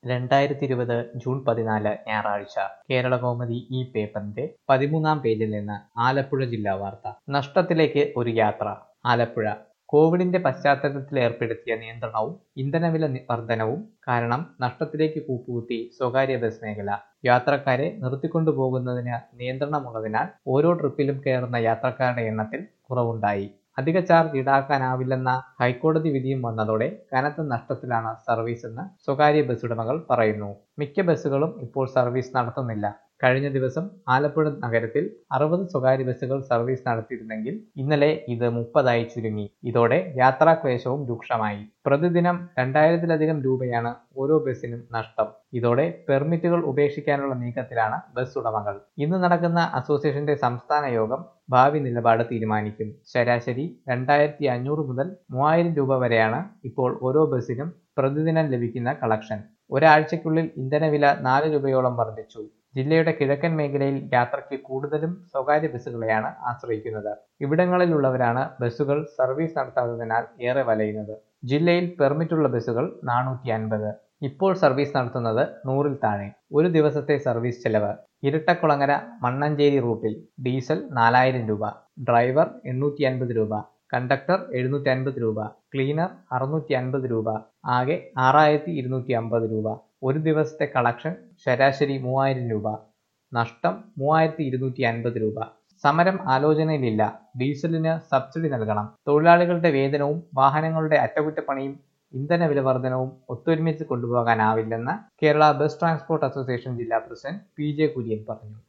രണ്ടായിരത്തി ഇരുപത് ജൂൺ പതിനാല് ഞായറാഴ്ച കേരളകൗമുദി ഈ പേപ്പറിന്റെ പതിമൂന്നാം പേജിൽ നിന്ന് ആലപ്പുഴ ജില്ലാ വാർത്ത നഷ്ടത്തിലേക്ക് ഒരു യാത്ര ആലപ്പുഴ കോവിഡിന്റെ പശ്ചാത്തലത്തിൽ ഏർപ്പെടുത്തിയ നിയന്ത്രണവും ഇന്ധനവില നി- വർധനവും കാരണം നഷ്ടത്തിലേക്ക് കൂപ്പുകുത്തി സ്വകാര്യ ബസ് മേഖല യാത്രക്കാരെ നിർത്തിക്കൊണ്ടുപോകുന്നതിന് നിയന്ത്രണമുള്ളതിനാൽ ഓരോ ട്രിപ്പിലും കയറുന്ന യാത്രക്കാരുടെ എണ്ണത്തിൽ കുറവുണ്ടായി അധിക ചാർജ് ഈടാക്കാനാവില്ലെന്ന ഹൈക്കോടതി വിധിയും വന്നതോടെ കനത്ത നഷ്ടത്തിലാണ് സർവീസ് എന്ന് സ്വകാര്യ ബസ് ഉടമകൾ പറയുന്നു മിക്ക ബസ്സുകളും ഇപ്പോൾ സർവീസ് നടത്തുന്നില്ല കഴിഞ്ഞ ദിവസം ആലപ്പുഴ നഗരത്തിൽ അറുപത് സ്വകാര്യ ബസ്സുകൾ സർവീസ് നടത്തിയിരുന്നെങ്കിൽ ഇന്നലെ ഇത് മുപ്പതായി ചുരുങ്ങി ഇതോടെ യാത്രാക്ലേശവും രൂക്ഷമായി പ്രതിദിനം രണ്ടായിരത്തിലധികം രൂപയാണ് ഓരോ ബസ്സിനും നഷ്ടം ഇതോടെ പെർമിറ്റുകൾ ഉപേക്ഷിക്കാനുള്ള നീക്കത്തിലാണ് ബസ് ഉടമകൾ ഇന്ന് നടക്കുന്ന അസോസിയേഷന്റെ സംസ്ഥാന യോഗം ഭാവി നിലപാട് തീരുമാനിക്കും ശരാശരി രണ്ടായിരത്തി അഞ്ഞൂറ് മുതൽ മൂവായിരം രൂപ വരെയാണ് ഇപ്പോൾ ഓരോ ബസ്സിനും പ്രതിദിനം ലഭിക്കുന്ന കളക്ഷൻ ഒരാഴ്ചയ്ക്കുള്ളിൽ ഇന്ധനവില നാല് രൂപയോളം വർദ്ധിച്ചു ജില്ലയുടെ കിഴക്കൻ മേഖലയിൽ യാത്രയ്ക്ക് കൂടുതലും സ്വകാര്യ ബസ്സുകളെയാണ് ആശ്രയിക്കുന്നത് ഇവിടങ്ങളിലുള്ളവരാണ് ബസ്സുകൾ സർവീസ് നടത്താത്തതിനാൽ ഏറെ വലയുന്നത് ജില്ലയിൽ പെർമിറ്റുള്ള ബസ്സുകൾ നാനൂറ്റി അൻപത് ഇപ്പോൾ സർവീസ് നടത്തുന്നത് നൂറിൽ താഴെ ഒരു ദിവസത്തെ സർവീസ് ചെലവ് ഇരട്ടക്കുളങ്ങര മണ്ണഞ്ചേരി റൂട്ടിൽ ഡീസൽ നാലായിരം രൂപ ഡ്രൈവർ എണ്ണൂറ്റി അൻപത് രൂപ കണ്ടക്ടർ എഴുന്നൂറ്റി അൻപത് രൂപ ക്ലീനർ അറുന്നൂറ്റി അൻപത് രൂപ ആകെ ആറായിരത്തി ഇരുന്നൂറ്റി അമ്പത് രൂപ ഒരു ദിവസത്തെ കളക്ഷൻ ശരാശരി മൂവായിരം രൂപ നഷ്ടം മൂവായിരത്തി ഇരുന്നൂറ്റി അൻപത് രൂപ സമരം ആലോചനയിലില്ല ഡീസലിന് സബ്സിഡി നൽകണം തൊഴിലാളികളുടെ വേതനവും വാഹനങ്ങളുടെ അറ്റകുറ്റപ്പണിയും ഇന്ധന വില വർധനവും ഒത്തൊരുമിച്ച് കൊണ്ടുപോകാനാവില്ലെന്ന് കേരള ബസ് ട്രാൻസ്പോർട്ട് അസോസിയേഷൻ ജില്ലാ പ്രസിഡന്റ് പി ജെ കുര്യൻ പറഞ്ഞു